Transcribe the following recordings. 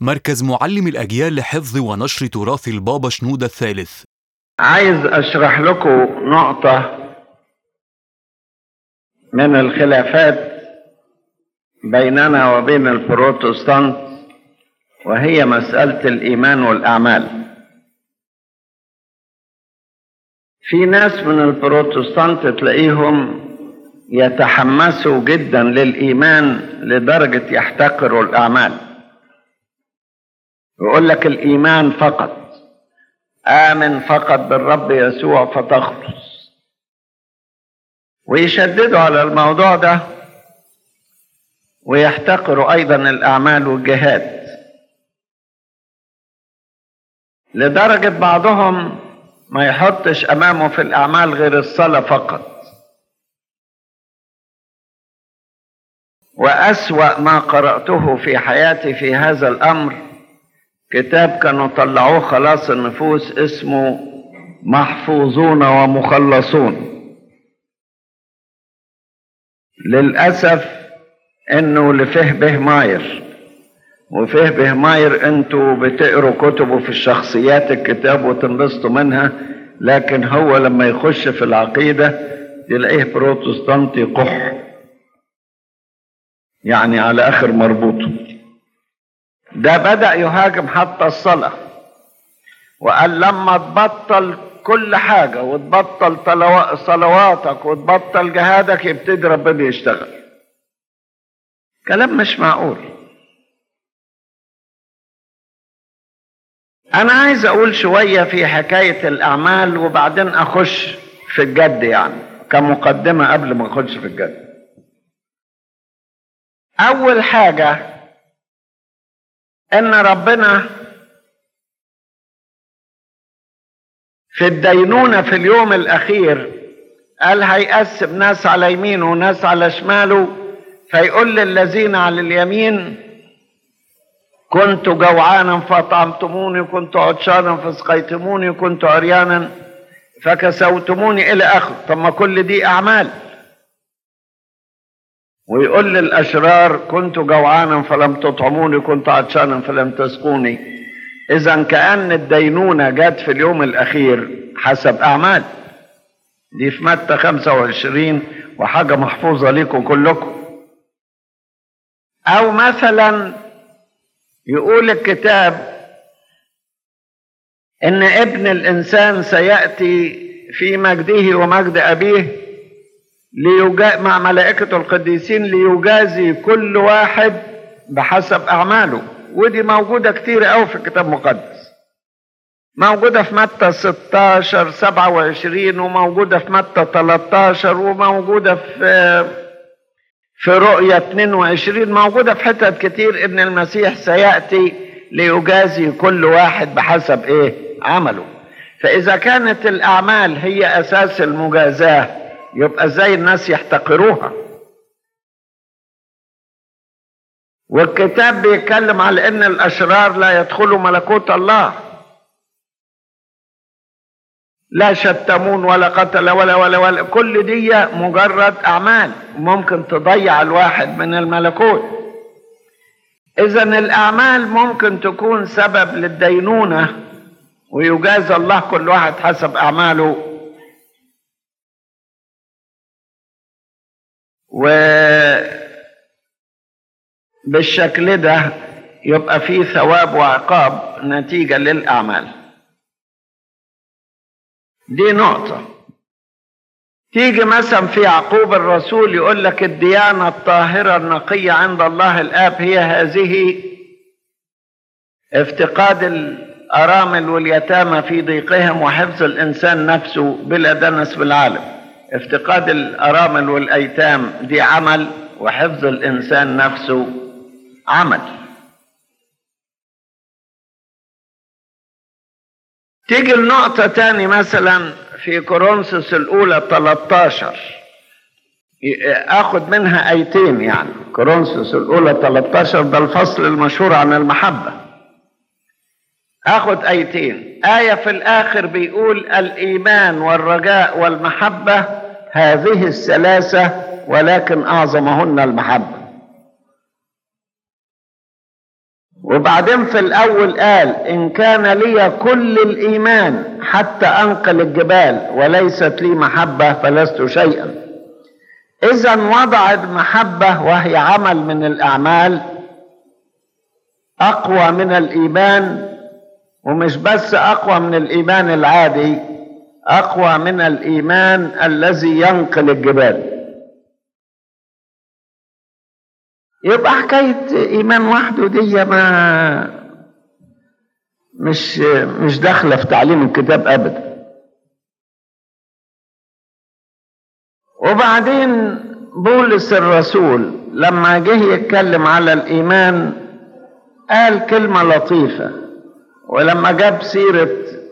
مركز معلم الأجيال لحفظ ونشر تراث البابا شنودة الثالث عايز اشرح لكم نقطة من الخلافات بيننا وبين البروتستانت وهي مسألة الإيمان والأعمال في ناس من البروتستانت تلاقيهم يتحمسوا جدا للإيمان لدرجة يحتقروا الأعمال يقول لك الإيمان فقط آمن فقط بالرب يسوع فتخلص ويشددوا على الموضوع ده ويحتقروا أيضا الأعمال والجهاد لدرجة بعضهم ما يحطش أمامه في الأعمال غير الصلاة فقط وأسوأ ما قرأته في حياتي في هذا الأمر كتاب كانوا طلعوه خلاص النفوس اسمه محفوظون ومخلصون للأسف انه لفه به ماير وفه به ماير انتوا بتقروا كتبه في الشخصيات الكتاب وتنبسطوا منها لكن هو لما يخش في العقيدة تلاقيه بروتستانتي قح يعني على اخر مربوطه ده بدأ يهاجم حتى الصلاة وقال لما تبطل كل حاجة وتبطل صلواتك وتبطل جهادك يبتدي ربنا يشتغل كلام مش معقول أنا عايز أقول شوية في حكاية الأعمال وبعدين أخش في الجد يعني كمقدمة قبل ما أخش في الجد أول حاجة ان ربنا في الدينونه في اليوم الاخير قال هيقسم ناس على يمينه وناس على شماله فيقول للذين على اليمين كنت جوعانا فاطعمتموني كنت عطشانا فسقيتموني كنت عريانا فكسوتموني الى اخره طب ما كل دي اعمال ويقول للأشرار كنت جوعانا فلم تطعموني كنت عطشانا فلم تسقوني إذا كأن الدينونة جت في اليوم الأخير حسب أعمال دي في متى 25 وحاجة محفوظة لكم كلكم أو مثلا يقول الكتاب إن ابن الإنسان سيأتي في مجده ومجد أبيه ليجا... مع ملائكة القديسين ليجازي كل واحد بحسب أعماله ودي موجودة كتير أوي في الكتاب المقدس موجودة في متى 16 27 وموجودة في متى 13 وموجودة في في رؤية 22 موجودة في حتت كتير إن المسيح سيأتي ليجازي كل واحد بحسب إيه عمله فإذا كانت الأعمال هي أساس المجازاة يبقى ازاي الناس يحتقروها والكتاب بيتكلم على ان الاشرار لا يدخلوا ملكوت الله لا شتمون ولا قتل ولا ولا ولا كل دي مجرد اعمال ممكن تضيع الواحد من الملكوت اذا الاعمال ممكن تكون سبب للدينونه ويجازى الله كل واحد حسب اعماله وبالشكل ده يبقى فيه ثواب وعقاب نتيجة للأعمال دي نقطة تيجي مثلا في يعقوب الرسول يقول لك الديانة الطاهرة النقية عند الله الآب هي هذه افتقاد الأرامل واليتامى في ضيقهم وحفظ الإنسان نفسه بلا دنس بالعالم افتقاد الأرامل والأيتام دي عمل وحفظ الإنسان نفسه عمل تيجي النقطة تاني مثلا في كورنثوس الأولى 13 اخد منها ايتين يعني كورنثوس الاولى 13 ده الفصل المشهور عن المحبه اخد ايتين ايه في الاخر بيقول الايمان والرجاء والمحبه هذه الثلاثه ولكن اعظمهن المحبه وبعدين في الأول قال إن كان لي كل الإيمان حتى أنقل الجبال وليست لي محبة فلست شيئا إذا وضع المحبة وهي عمل من الأعمال أقوى من الإيمان ومش بس أقوى من الإيمان العادي أقوى من الإيمان الذي ينقل الجبال يبقى حكاية إيمان وحده دي ما مش مش داخلة في تعليم الكتاب أبدا وبعدين بولس الرسول لما جه يتكلم على الإيمان قال كلمة لطيفة ولما جاب سيرة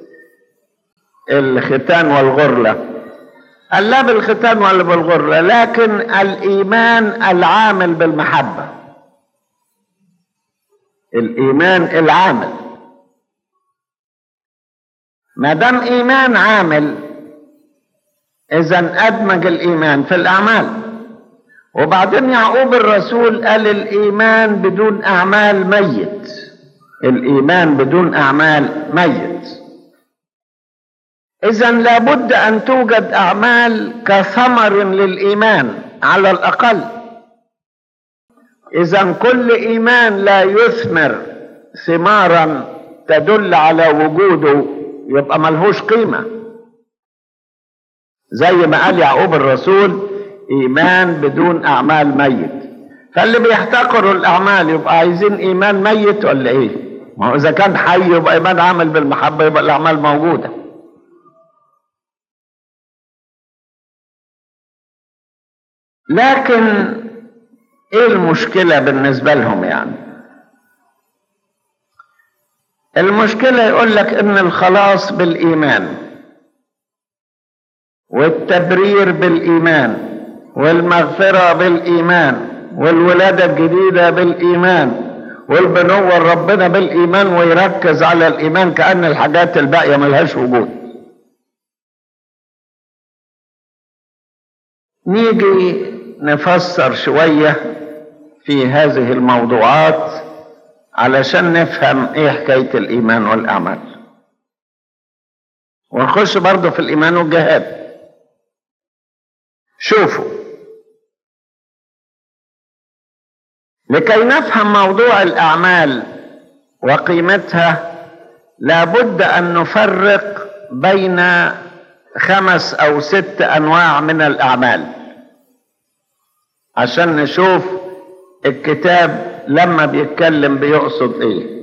الختان والغرلة قال لا بالختان ولا بالغرة لكن الإيمان العامل بالمحبة الإيمان العامل ما دام إيمان عامل إذا أدمج الإيمان في الأعمال وبعدين يعقوب الرسول قال الإيمان بدون أعمال ميت الإيمان بدون أعمال ميت إذا لابد أن توجد أعمال كثمر للإيمان على الأقل إذا كل إيمان لا يثمر ثمارا تدل على وجوده يبقى ملهوش قيمة زي ما قال يعقوب الرسول إيمان بدون أعمال ميت فاللي بيحتقروا الأعمال يبقى عايزين إيمان ميت ولا إيه؟ ما هو إذا كان حي يبقى إيمان عامل بالمحبة يبقى الأعمال موجودة لكن ايه المشكله بالنسبه لهم يعني المشكله يقول لك ان الخلاص بالايمان والتبرير بالايمان والمغفره بالايمان والولاده الجديده بالايمان والبنوة ربنا بالإيمان ويركز على الإيمان كأن الحاجات الباقية ملهاش وجود نيجي نفسر شوية في هذه الموضوعات علشان نفهم ايه حكاية الإيمان والأعمال ونخش برضه في الإيمان والجهاد شوفوا لكي نفهم موضوع الأعمال وقيمتها لابد أن نفرق بين خمس أو ست أنواع من الأعمال عشان نشوف الكتاب لما بيتكلم بيقصد ايه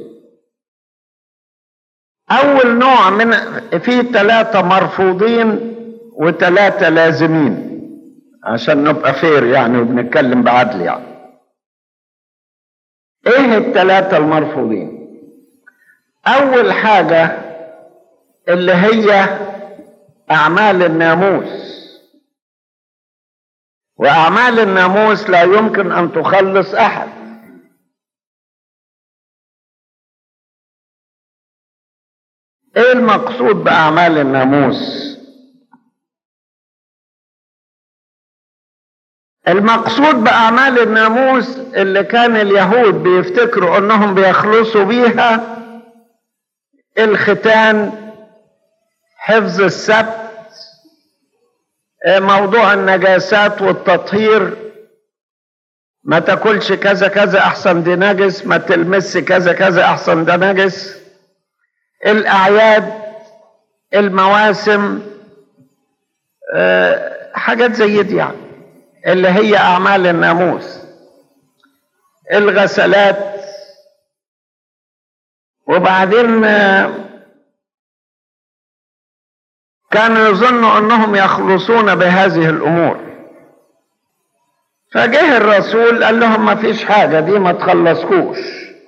اول نوع من في ثلاثة مرفوضين وثلاثة لازمين عشان نبقى فير يعني وبنتكلم بعدل يعني ايه الثلاثة المرفوضين اول حاجة اللي هي اعمال الناموس واعمال الناموس لا يمكن ان تخلص احد ايه المقصود باعمال الناموس المقصود باعمال الناموس اللي كان اليهود بيفتكروا انهم بيخلصوا بيها الختان حفظ السبت موضوع النجاسات والتطهير ما تاكلش كذا كذا احسن دي نجس ما تلمس كذا كذا احسن ده نجس الاعياد المواسم أه حاجات زي دي يعني اللي هي اعمال الناموس الغسلات وبعدين أه كانوا يظنوا انهم يخلصون بهذه الامور فجه الرسول قال لهم ما فيش حاجة دي ما تخلصكوش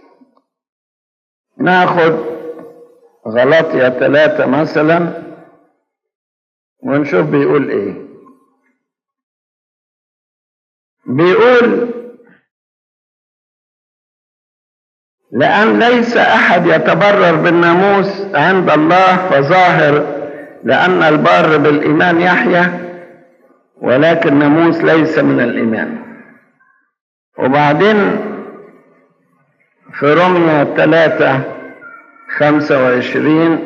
ناخد غلطية ثلاثة مثلا ونشوف بيقول ايه بيقول لأن ليس أحد يتبرر بالناموس عند الله فظاهر لأن البار بالإيمان يحيا ولكن الناموس ليس من الإيمان وبعدين في رمية ثلاثة خمسة وعشرين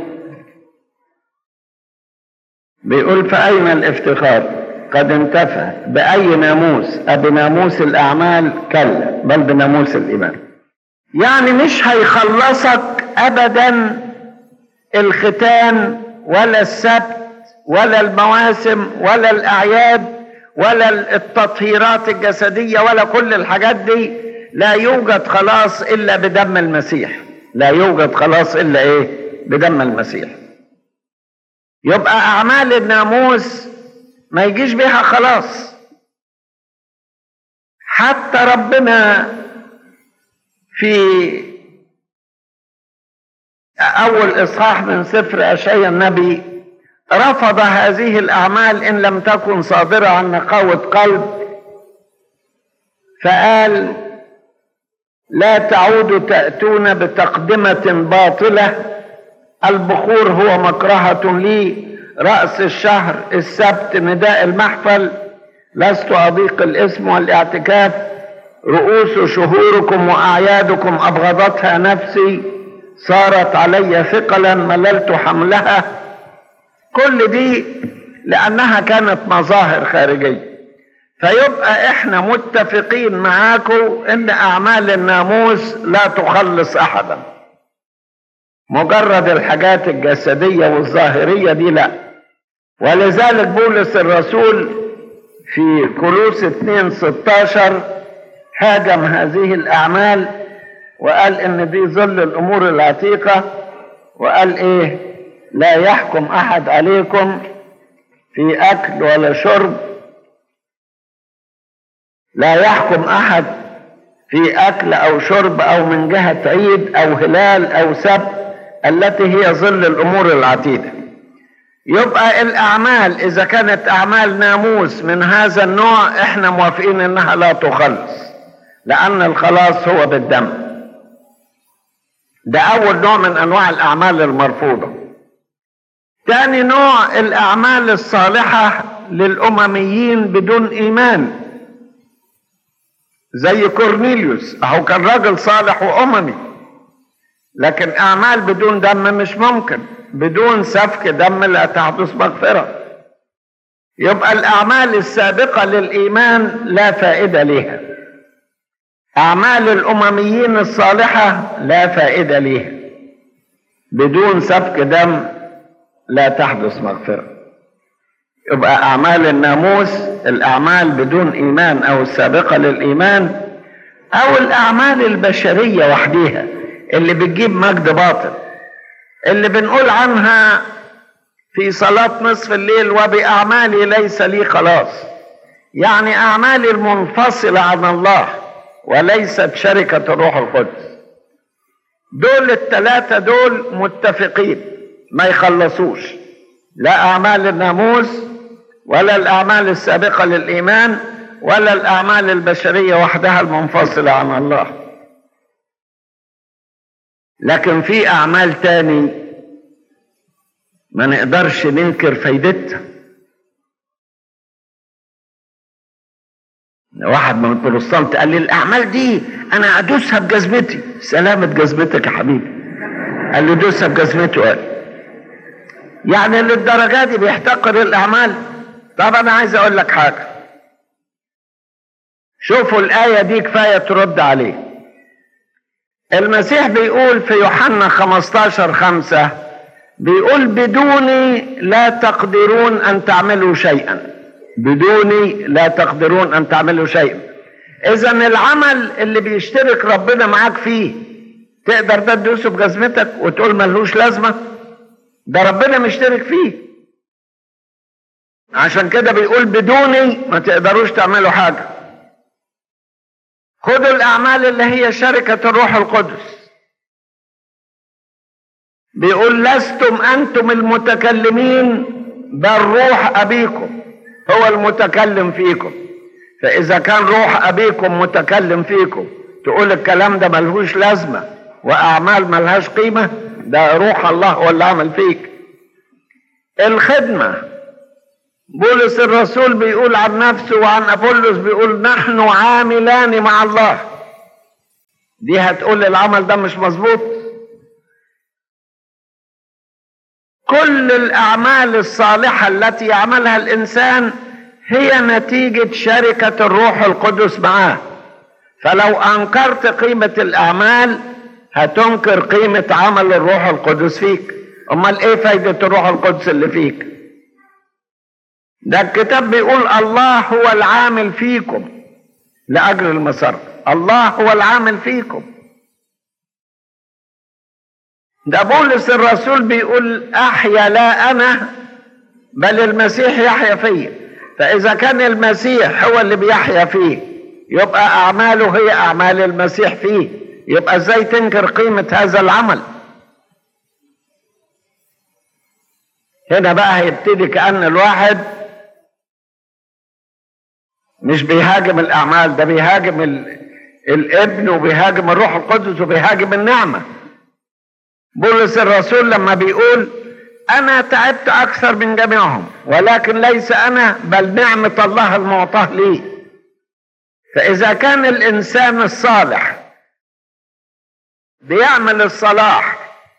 بيقول فأين الافتخار قد انتفى بأي ناموس أبناموس الأعمال كلا بل بناموس الإيمان يعني مش هيخلصك أبدا الختان ولا السبت ولا المواسم ولا الأعياد ولا التطهيرات الجسدية ولا كل الحاجات دي لا يوجد خلاص إلا بدم المسيح لا يوجد خلاص إلا إيه بدم المسيح يبقى أعمال الناموس ما يجيش بيها خلاص حتى ربنا في أول إصحاح من سفر أشعيا النبي رفض هذه الأعمال إن لم تكن صادرة عن نقاوة قلب فقال لا تعودوا تأتون بتقدمة باطلة البخور هو مكرهة لي رأس الشهر السبت نداء المحفل لست أضيق الاسم والاعتكاف رؤوس شهوركم وأعيادكم أبغضتها نفسي صارت علي ثقلا مللت حملها كل دي لأنها كانت مظاهر خارجية فيبقى احنا متفقين معاكم ان اعمال الناموس لا تخلص احدا مجرد الحاجات الجسدية والظاهرية دي لا ولذلك بولس الرسول في كلوس 2 16 هاجم هذه الأعمال وقال إن دي ظل الأمور العتيقة وقال إيه لا يحكم أحد عليكم في أكل ولا شرب لا يحكم أحد في أكل أو شرب أو من جهة عيد أو هلال أو سبت التي هي ظل الأمور العتيدة يبقى الأعمال إذا كانت أعمال ناموس من هذا النوع إحنا موافقين إنها لا تخلص لأن الخلاص هو بالدم ده أول نوع من أنواع الأعمال المرفوضة تاني نوع الأعمال الصالحة للأمميين بدون إيمان زي كورنيليوس أهو كان راجل صالح وأممي لكن أعمال بدون دم مش ممكن بدون سفك دم لا تحدث مغفرة يبقى الأعمال السابقة للإيمان لا فائدة لها أعمال الأمميين الصالحة لا فائدة لها بدون سفك دم لا تحدث مغفرة يبقى أعمال الناموس الأعمال بدون إيمان أو السابقة للإيمان أو الأعمال البشرية وحديها اللي بتجيب مجد باطل اللي بنقول عنها في صلاة نصف الليل وبأعمالي ليس لي خلاص يعني أعمالي المنفصلة عن الله وليست شركة الروح القدس دول الثلاثة دول متفقين ما يخلصوش لا أعمال الناموس ولا الأعمال السابقة للإيمان ولا الأعمال البشرية وحدها المنفصلة عن الله لكن في أعمال تاني ما نقدرش ننكر فايدتها واحد من البروتستانت قال لي الأعمال دي أنا أدوسها بجزمتي سلامة جزمتك يا حبيبي قال لي دوسها بجزمته قال يعني للدرجة دي بيحتقر الأعمال طب أنا عايز أقول لك حاجة شوفوا الآية دي كفاية ترد عليه المسيح بيقول في يوحنا 15 خمسة بيقول بدوني لا تقدرون أن تعملوا شيئا بدوني لا تقدرون أن تعملوا شيئا إذا العمل اللي بيشترك ربنا معاك فيه تقدر ده تدوسه بجزمتك وتقول ملهوش لازمة ده ربنا مشترك فيه عشان كده بيقول بدوني ما تقدروش تعملوا حاجة خدوا الأعمال اللي هي شركة الروح القدس بيقول لستم أنتم المتكلمين بل روح أبيكم هو المتكلم فيكم فإذا كان روح أبيكم متكلم فيكم تقول الكلام ده ملهوش لازمة وأعمال ملهاش قيمة ده روح الله هو اللي عمل فيك الخدمة بولس الرسول بيقول عن نفسه وعن أبولس بيقول نحن عاملان مع الله دي هتقول العمل ده مش مظبوط كل الأعمال الصالحة التي يعملها الإنسان هي نتيجة شركة الروح القدس معاه فلو أنكرت قيمة الأعمال هتنكر قيمة عمل الروح القدس فيك أمال إيه فايدة الروح القدس اللي فيك ده الكتاب بيقول الله هو العامل فيكم لأجل المسار الله هو العامل فيكم ده بولس الرسول بيقول أحيا لا أنا بل المسيح يحيا فيا فإذا كان المسيح هو اللي بيحيا فيه يبقى أعماله هي أعمال المسيح فيه يبقى ازاي تنكر قيمة هذا العمل هنا بقى هيبتدي كأن الواحد مش بيهاجم الأعمال ده بيهاجم ال... الابن وبيهاجم الروح القدس وبيهاجم النعمة بولس الرسول لما بيقول أنا تعبت أكثر من جميعهم ولكن ليس أنا بل نعمة الله المعطاة لي فإذا كان الإنسان الصالح بيعمل الصلاح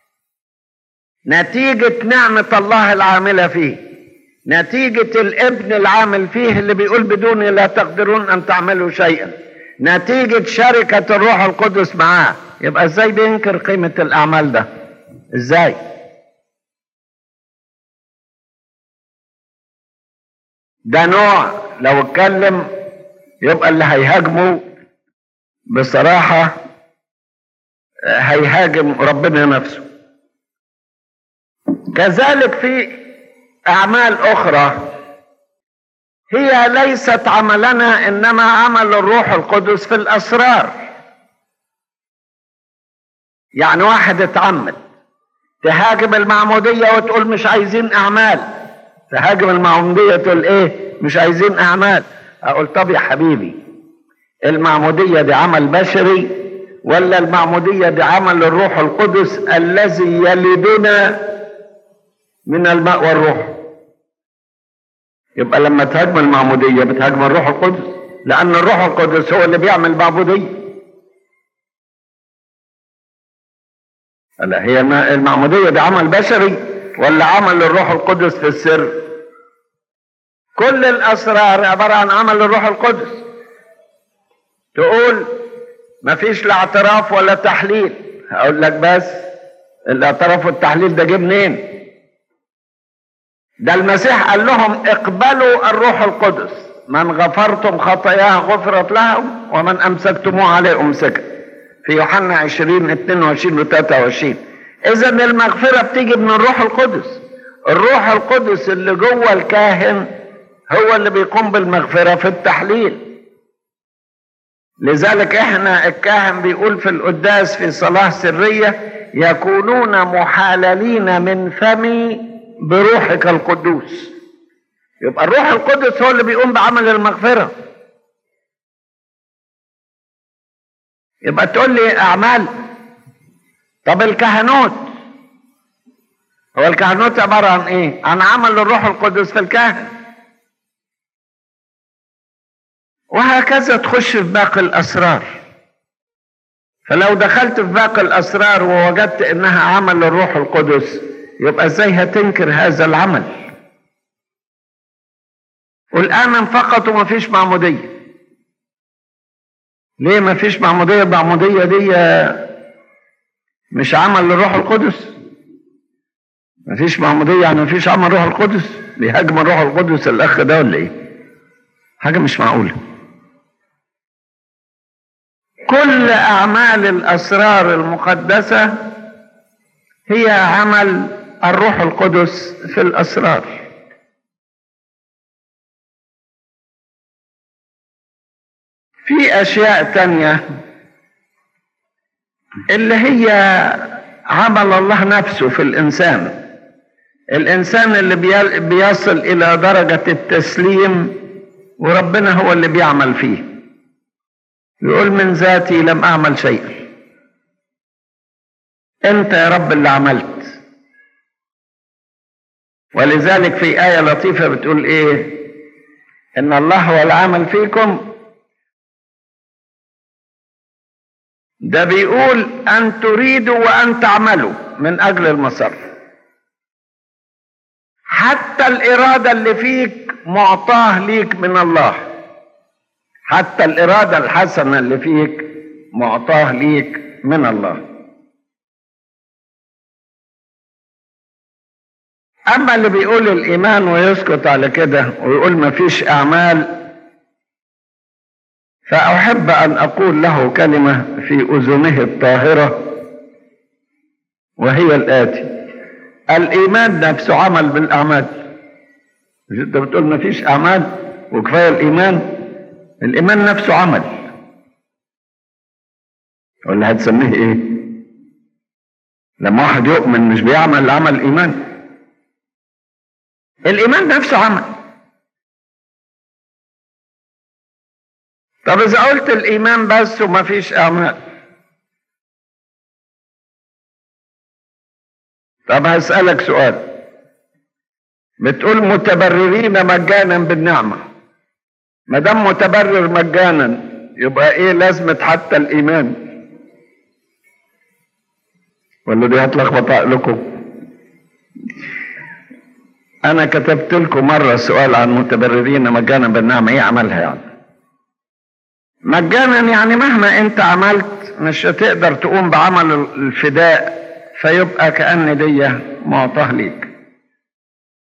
نتيجة نعمة الله العاملة فيه نتيجة الابن العامل فيه اللي بيقول بدوني لا تقدرون أن تعملوا شيئا نتيجة شركة الروح القدس معاه يبقى ازاي بينكر قيمة الأعمال ده ازاي ده نوع لو اتكلم يبقى اللي هيهاجمه بصراحة هيهاجم ربنا نفسه كذلك في أعمال أخرى هي ليست عملنا إنما عمل الروح القدس في الأسرار يعني واحد اتعمد تهاجم المعمودية وتقول مش عايزين أعمال تهاجم المعمودية تقول إيه مش عايزين أعمال أقول طب يا حبيبي المعمودية دي عمل بشري ولا المعمودية دي عمل الروح القدس الذي يلدنا من الماء والروح يبقى لما تهاجم المعمودية بتهاجم الروح القدس لأن الروح القدس هو اللي بيعمل المعمودية لا هي المعمودية دي عمل بشري ولا عمل الروح القدس في السر كل الأسرار عبارة عن عمل الروح القدس تقول مفيش لا اعتراف ولا تحليل هقول لك بس الاعتراف والتحليل ده جه منين ده المسيح قال لهم اقبلوا الروح القدس من غفرتم خطاياه غفرت لهم ومن امسكتموه عليه امسكت في يوحنا 20 22 و 23 اذا المغفره بتيجي من الروح القدس الروح القدس اللي جوه الكاهن هو اللي بيقوم بالمغفره في التحليل لذلك احنا الكاهن بيقول في القداس في صلاه سريه يكونون محاللين من فمي بروحك القدوس يبقى الروح القدس هو اللي بيقوم بعمل المغفرة يبقى تقول لي أعمال طب الكهنوت هو الكهنوت عبارة عن إيه؟ عن عمل الروح القدس في الكاهن وهكذا تخش في باقي الأسرار فلو دخلت في باقي الأسرار ووجدت إنها عمل الروح القدس يبقى ازاي هتنكر هذا العمل والآن فقط وما فيش معمودية ليه ما فيش معمودية المعمودية دي مش عمل للروح القدس ما فيش معمودية يعني ما فيش عمل روح القدس بيهاجم الروح القدس الأخ ده ولا إيه حاجة مش معقولة كل أعمال الأسرار المقدسة هي عمل الروح القدس في الأسرار في أشياء تانية اللي هي عمل الله نفسه في الإنسان الإنسان اللي بيصل إلى درجة التسليم وربنا هو اللي بيعمل فيه يقول من ذاتي لم أعمل شيئا أنت يا رب اللي عملت ولذلك في آية لطيفة بتقول إيه إن الله هو العامل فيكم ده بيقول أن تريدوا وأن تعملوا من أجل المسر حتى الإرادة اللي فيك معطاه ليك من الله حتى الإرادة الحسنة اللي فيك معطاه ليك من الله أما اللي بيقول الإيمان ويسكت على كده ويقول ما فيش أعمال فأحب أن أقول له كلمة في أذنه الطاهرة وهي الآتي الإيمان نفسه عمل بالأعمال مش أنت بتقول ما فيش أعمال وكفاية الإيمان الإيمان نفسه عمل ولا هتسميه إيه؟ لما واحد يؤمن مش بيعمل عمل إيمان الإيمان نفسه عمل طب إذا قلت الإيمان بس وما فيش أعمال طب هسألك سؤال بتقول متبررين مجانا بالنعمة ما دام متبرر مجانا يبقى ايه لازمة حتى الإيمان ولا دي هتلخبط عقلكم أنا كتبت لكم مرة سؤال عن متبررين مجانا بالنعمة إيه عملها يعني مجانا يعني مهما أنت عملت مش هتقدر تقوم بعمل الفداء فيبقى كأن دي معطاه ليك